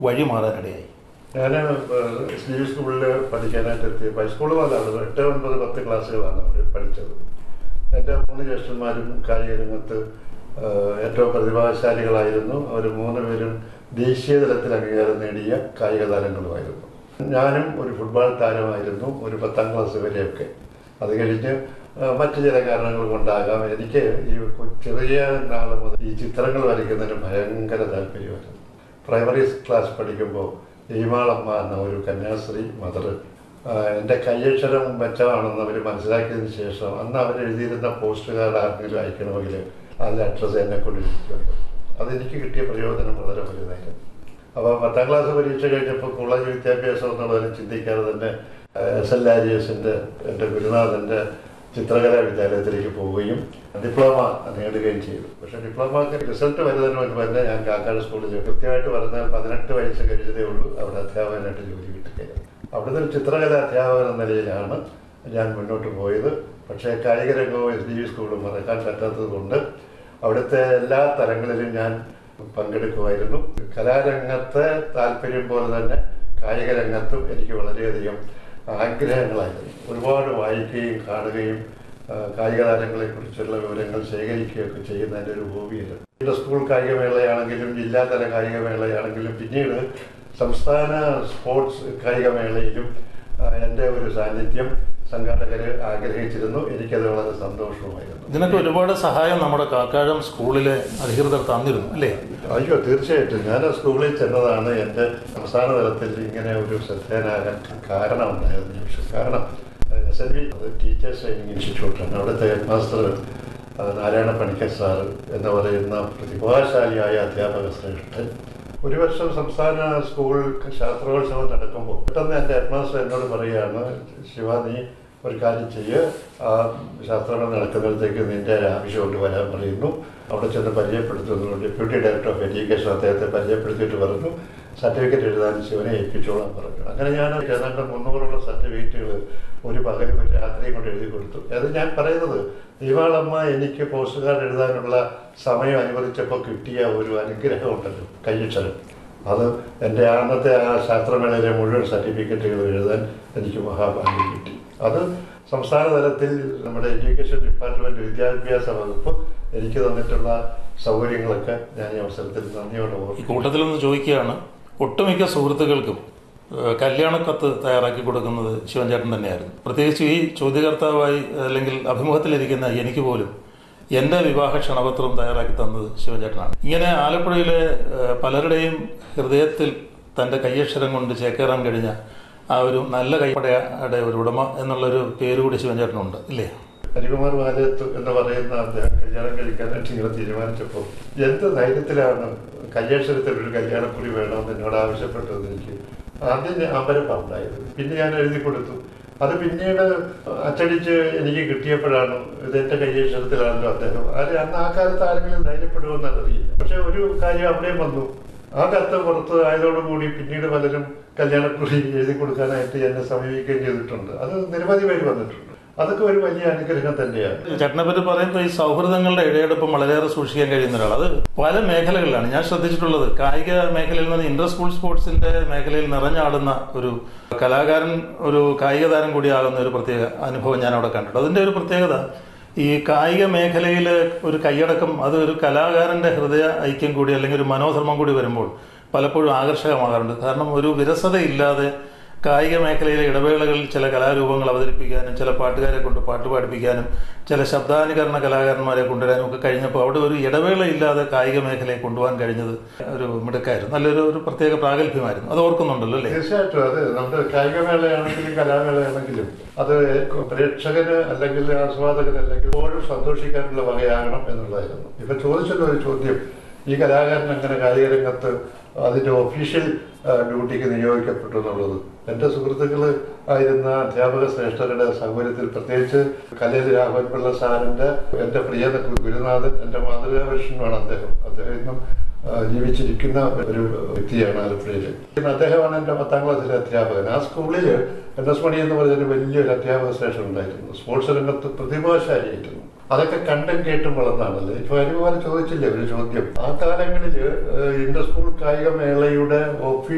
വഴിമാറാനിടയായി ഞാൻ C V സ്കൂളിൽ പഠിക്കാനായിട്ട് എത്തിയപ്പോൾ ഹൈസ്കൂൾ പോലാണ് എട്ട് ഒൻപത് പത്ത് ക്ലാസ്സുകളാണ് അവിടെ പഠിച്ചത് എൻ്റെ മൂന്ന് ജ്യേഷ്ഠന്മാരും കായിക രംഗത്ത് ആ, ഏറ്റവും പ്രതിഭാശാലികളായിരുന്നു അവർ മൂന്ന് പേരും ദേശീയ തലത്തിൽ അംഗീകാരം നേടിയ കായിക താരങ്ങളുമായിരുന്നു ഞാനും ഒരു ഫുട്ബോൾ താരമായിരുന്നു ഒരു പത്താം ക്ലാസ് വരെയൊക്കെ അത് കഴിഞ്ഞ് ആ, മറ്റു ചില കാരണങ്ങൾ കൊണ്ടാകാം എനിക്ക് ഈ കൊ- ചെറിയ നാൾ മുതൽ ഈ ചിത്രങ്ങൾ വരയ്ക്കുന്നതിന് ഭയങ്കര താല്പര്യമായിരുന്നു പ്രൈമറി ക്ലാസ് പഠിക്കുമ്പോൾ ഈമാളമ്മ എന്ന ഒരു കന്യാസ്ത്രീ മദർ എൻ്റെ കയ്യക്ഷരം മെച്ചമാണെന്ന് അവർ മനസ്സിലാക്കിയതിന് ശേഷം അന്ന് അവർ എഴുതിയിരുന്ന പോസ്റ്റ് കാർഡ് ആർക്കെങ്കിലും അയക്കണമെങ്കിൽ അതിൽ അഡ്രസ്സ് എന്നെ കൊണ്ട് എഴുതിക്കുമായിരുന്നു അതെനിക്ക് കിട്ടിയ പ്രയോജനം വളരെ വലുതായിരുന്നു അപ്പോൾ പത്താം ക്ലാസ് പരീക്ഷ കഴിഞ്ഞപ്പോൾ കോളേജ് വിദ്യാഭ്യാസം എന്നുള്ളതിനെ ചിന്തിക്കാതെ തന്നെ എസ് എൽ ആർ എസിൻ്റെ എൻ്റെ ഗുരുനാഥൻ്റെ ചിത്രകലാ വിദ്യാലയത്തിലേക്ക് പോവുകയും ഡിപ്ലോമ നേടുകയും ചെയ്തു പക്ഷേ ഡിപ്ലോമക്ക് റിസൾട്ട് വരുന്നതിന് മുൻപ് തന്നെ ഞാൻ കാക്കാട് സ്കൂളിൽ കൃത്യമായിട്ട് പറഞ്ഞാൽ പതിനെട്ട് വയസ്സ് കഴിഞ്ഞതേ ഉള്ളൂ അവിടെ അധ്യാപകനായിട്ട് ജോലി കിട്ടുകയായിരുന്നു അവിടുന്ന് ഒരു ചിത്രകലാ അധ്യാപകൻ എന്ന നിലയിലാണ് ഞാൻ മുന്നോട്ട് പോയത് പക്ഷേ കായിക രംഗവും എസ് ഡി വി സ്കൂളും മറക്കാൻ പറ്റാത്തത് കൊണ്ട് അവിടുത്തെ എല്ലാ തലങ്ങളിലും ഞാൻ പങ്കെടുക്കുമായിരുന്നു കലാരംഗത്തെ താല്പര്യം പോലെ തന്നെ കായിക രംഗത്തും എനിക്ക് വളരെയധികം ആഗ്രഹങ്ങളായിരുന്നു ഒരുപാട് വായിക്കുകയും കാണുകയും ആ, കായിക താരങ്ങളെ കുറിച്ചുള്ള വിവരങ്ങൾ ശേഖരിക്കുകയൊക്കെ ചെയ്യുന്ന എൻ്റെ ഒരു ഹോബിയായിരുന്നു ഇവിടെ സ്കൂൾ കായികമേളയാണെങ്കിലും ജില്ലാതല കായികമേളയാണെങ്കിലും പിന്നീട് സംസ്ഥാന സ്പോർട്സ് കായികമേളയിലും ആ, എൻ്റെ ഒരു സാന്നിധ്യം സംഘാടകർ ആഗ്രഹിച്ചിരുന്നു എനിക്കത് വളരെ സന്തോഷവുമായിരുന്നു ഇതിനൊക്കെ ഒരുപാട് സഹായം നമ്മുടെ കാക്കാഴം സ്കൂളിലെ അധികൃതർ തന്നിരുന്നു അല്ലേ അയ്യോ തീർച്ചയായിട്ടും ഞാൻ ആ സ്കൂളിൽ ചെന്നതാണ് എൻ്റെ സംസ്ഥാന തലത്തിൽ ഇങ്ങനെ ഒരു ശ്രദ്ധേയനാകാൻ കാരണമുണ്ടായത് നിമിഷം കാരണം S N V teachers training ഇൻസ്റ്റിറ്റ്യൂട്ടാണ് അവിടുത്തെ ഹെഡ് മാസ്റ്റർ ആ, നാരായണ പണിക്കർ സാർ എന്ന് പറയുന്ന പ്രതിഭാശാലിയായ അധ്യാപക ശ്രേഷ്ഠൻ ഒരു വർഷം സംസ്ഥാന സ്കൂൾ ശാസ്ത്രോത്സവം നടക്കുമ്പോൾ പെട്ടെന്ന് എൻ്റെ ഹെഡ് മാസ്റ്റർ എന്നോട് പറയുകയാണ് ശിവ നീ ഒരു കാര്യം ചെയ്യ് ആ ശാസ്ത്രമേള നടക്കുന്നിടത്തേക്ക് നിന്റെ ആവശ്യമുണ്ട് വരാൻ പറയുന്നു അവിടെ ചെന്ന് പരിചയപ്പെടുത്തുന്നു ഡെപ്യൂട്ടി ഡയറക്ടർ ഓഫ് എഡ്യൂക്കേഷൻ അദ്ദേഹത്തെ പരിചയപ്പെടുത്തിയിട്ട് പറഞ്ഞു സർട്ടിഫിക്കറ്റ് എഴുതാൻ ശിവനെ ഏൽപ്പിച്ചോളാൻ പറഞ്ഞു അങ്ങനെ ഞാൻ ഏതാണ്ട് മുന്നൂറോളം സർട്ടിഫിക്കറ്റുകൾ ഒരു പകലും ഒരു രാത്രിയും കൊണ്ട് എഴുതി കൊടുത്തു അത് ഞാൻ പറയുന്നത് ദീപാളമ്മ എനിക്ക് പോസ്റ്റ് കാർഡ് എഴുതാനുള്ള സമയം അനുവദിച്ചപ്പോൾ കിട്ടിയ ഒരു അനുഗ്രഹം ഉണ്ടല്ലോ കയ്യക്ഷരം അത് എൻ്റെ അന്നത്തെ ആ ശാസ്ത്രമേളയിലെ മുഴുവൻ സർട്ടിഫിക്കറ്റുകൾ എഴുതാൻ എനിക്ക് മഹാഭാഗ്യം കിട്ടി അത് സംസ്ഥാന തലത്തിൽ നമ്മുടെ എഡ്യൂക്കേഷൻ ഡിപ്പാർട്ട്മെന്റ് വിദ്യാഭ്യാസ വകുപ്പ് എനിക്ക് തന്നിട്ടുള്ള സൗകര്യങ്ങളൊക്കെ ഞാൻ ഈ അവസരത്തിൽ നന്ദിയോടെ ഈ ഓർക്കും കൂട്ടത്തിൽ നിന്ന് ചോദിക്കുകയാണ് ഒട്ടുമിക്ക സുഹൃത്തുക്കൾക്കും ഏഹ്, കല്യാണക്കത്ത് തയ്യാറാക്കി കൊടുക്കുന്നത് ശിവൻചേട്ടൻ തന്നെയായിരുന്നു പ്രത്യേകിച്ച് ഈ ചോദ്യകർത്താവായി അല്ലെങ്കിൽ അഭിമുഖത്തിലിരിക്കുന്ന എനിക്ക് പോലും എൻ്റെ വിവാഹ ക്ഷണപത്രം തയ്യാറാക്കി തന്നത് ശിവൻചേട്ടനാണ് ഇങ്ങനെ ആലപ്പുഴയിലെ ഏഹ്, പലരുടെയും ഹൃദയത്തിൽ തൻ്റെ കയ്യക്ഷരം കൊണ്ട് ചേക്കേറാൻ കഴിഞ്ഞ ആ ഒരു നല്ല കൈപ്പടയുടെ ഒരു ഉടമ എന്നുള്ളൊരു പേര് കൂടി ശിവൻചേട്ടനുണ്ട് ഇല്ലേ ഹരികുമാർ വാലയത്ത് എന്ന് പറയുന്ന അദ്ദേഹം കല്യാണം കഴിക്കാനായിട്ട് ഇങ്ങനെ തീരുമാനിച്ചപ്പോൾ എന്ത് ധൈര്യത്തിലാണ് കല്യാണത്തിൽ ഒരു കല്യാണക്കുറി വേണമെന്ന് എന്നോട് ആവശ്യപ്പെട്ടത് എനിക്ക് ആദ്യം ഞാൻ അമ്പരപ്പുണ്ടായത് പിന്നെ ഞാൻ എഴുതി കൊടുത്തു അത് പിന്നീട് അച്ചടിച്ച് എനിക്ക് കിട്ടിയപ്പോഴാണ് ഇത് എന്റെ കയ്യക്ഷരത്തിലാണല്ലോ അദ്ദേഹം അത് അന്ന് ആ കാലത്ത് ആരെങ്കിലും ധൈര്യപ്പെടുമെന്ന് അറിയില്ല പക്ഷെ ഒരു കാര്യം അവിടെയും വന്നു ആ കത്ത് പുറത്ത് ആയതോടുകൂടി പിന്നീട് പലരും കല്യാണക്കുറി എഴുതി കൊടുക്കാനായിട്ട് എന്നെ സമീപിക്കുകയും ചെയ്തിട്ടുണ്ട് അത് നിരവധി പേര് വന്നിട്ടുണ്ട് അതൊക്കെ ഒരു വലിയ അനുഗ്രഹം തന്നെയാണ് ചേട്ടനെ പറ്റി പറയുമ്പോൾ ഈ സൗഹൃദങ്ങളുടെ ഇടയെടുപ്പം വളരെയേറെ സൂക്ഷിക്കാൻ കഴിയുന്ന ഒരാൾ അത് പല മേഖലകളിലാണ് ഞാൻ ശ്രദ്ധിച്ചിട്ടുള്ളത് കായിക മേഖലയിൽ നിന്ന് ഇന്റർ സ്കൂൾ സ്പോർട്സിന്റെ മേഖലയിൽ നിറഞ്ഞാടുന്ന ഒരു കലാകാരൻ ഒരു കായിക താരം കൂടിയാകുന്ന ഒരു പ്രത്യേക അനുഭവം ഞാൻ അവിടെ കണ്ടിട്ടുണ്ട് അതിന്റെ ഒരു പ്രത്യേകത ഈ കായിക മേഖലയിൽ ഒരു കൈയടക്കം അത് ഒരു കലാകാരന്റെ ഹൃദയ ഐക്യം കൂടി അല്ലെങ്കിൽ ഒരു മനോധർമ്മം കൂടി വരുമ്പോൾ പലപ്പോഴും ആകർഷകമാകാറുണ്ട് കാരണം ഒരു വിരസതയില്ലാതെ കായിക മേഖലയിലെ ഇടവേളകളിൽ ചില കലാരൂപങ്ങൾ അവതരിപ്പിക്കാനും ചില പാട്ടുകാരെ കൊണ്ട് പാട്ട് പാടിപ്പിക്കാനും ചില ശബ്ദാനുകരണ കലാകാരന്മാരെ കൊണ്ടുവരാനും ഒക്കെ കഴിഞ്ഞപ്പോൾ അവിടെ ഒരു ഇടവേളയില്ലാതെ കായിക മേഖലയെ കൊണ്ടുപോകാൻ കഴിഞ്ഞത് ഒരു മിടുക്കായിരുന്നു നല്ലൊരു ഒരു പ്രത്യേക പ്രാഗൽഭ്യമായിരുന്നു അത് ഓർക്കുന്നുണ്ടല്ലോ അല്ലേ തീർച്ചയായിട്ടും അത് നമ്മുടെ കായികമേളയാണെങ്കിലും കലാമേളയാണെങ്കിലും അത് പ്രേക്ഷകന് അല്ലെങ്കിൽ ആസ്വാദകന് അല്ലെങ്കിൽ എപ്പോഴും സന്തോഷിക്കാനുള്ള വകയാകണം എന്നുള്ളതായിരുന്നു ഇപ്പൊ ചോദിച്ചല്ലോ ഒരു ചോദ്യം ഈ കലാകാരൻ എങ്ങനെ കായിക രംഗത്ത് അതിന്റെ ഒഫീഷ്യൽ ഡ്യൂട്ടിക്ക് നിയോഗിക്കപ്പെട്ടു എന്നുള്ളത് എൻ്റെ സുഹൃത്തുക്കൾ ആയിരുന്ന അധ്യാപക ശ്രേഷ്ഠരുടെ സൗകര്യത്തിൽ പ്രത്യേകിച്ച് കലയിൽ രാഘവൻ പിള്ള സാറിന്റെ എൻ്റെ പ്രിയ ഗുരുനാഥൻ എൻ്റെ മാതൃകാപുരുഷനുമാണ് അദ്ദേഹം അദ്ദേഹം ഇന്നും ആ, ജീവിച്ചിരിക്കുന്ന ഒരു വ്യക്തിയാണ് ആലപ്പുഴയിൽ പിന്നെ അദ്ദേഹമാണ് എൻ്റെ പത്താം ക്ലാസ്സിലെ അധ്യാപകൻ ആ സ്കൂളിൽ എൻ എസ് മണി എന്ന് പറഞ്ഞൊരു വലിയൊരു അധ്യാപക സ്റ്റേഷൻ ഉണ്ടായിരുന്നു സ്പോർട്സ് രംഗത്ത് പ്രതിഭാശാലിയായിരുന്നു അതൊക്കെ കണ്ടും കേട്ടും വളർന്നാണല്ലോ ഇപ്പൊ അനുപോലെ ചോദിച്ചില്ലേ ഒരു ചോദ്യം ആ കാലങ്ങളിൽ ഇന്റർ സ്കൂൾ കായിക മേളയുടെ ഓഫീസ്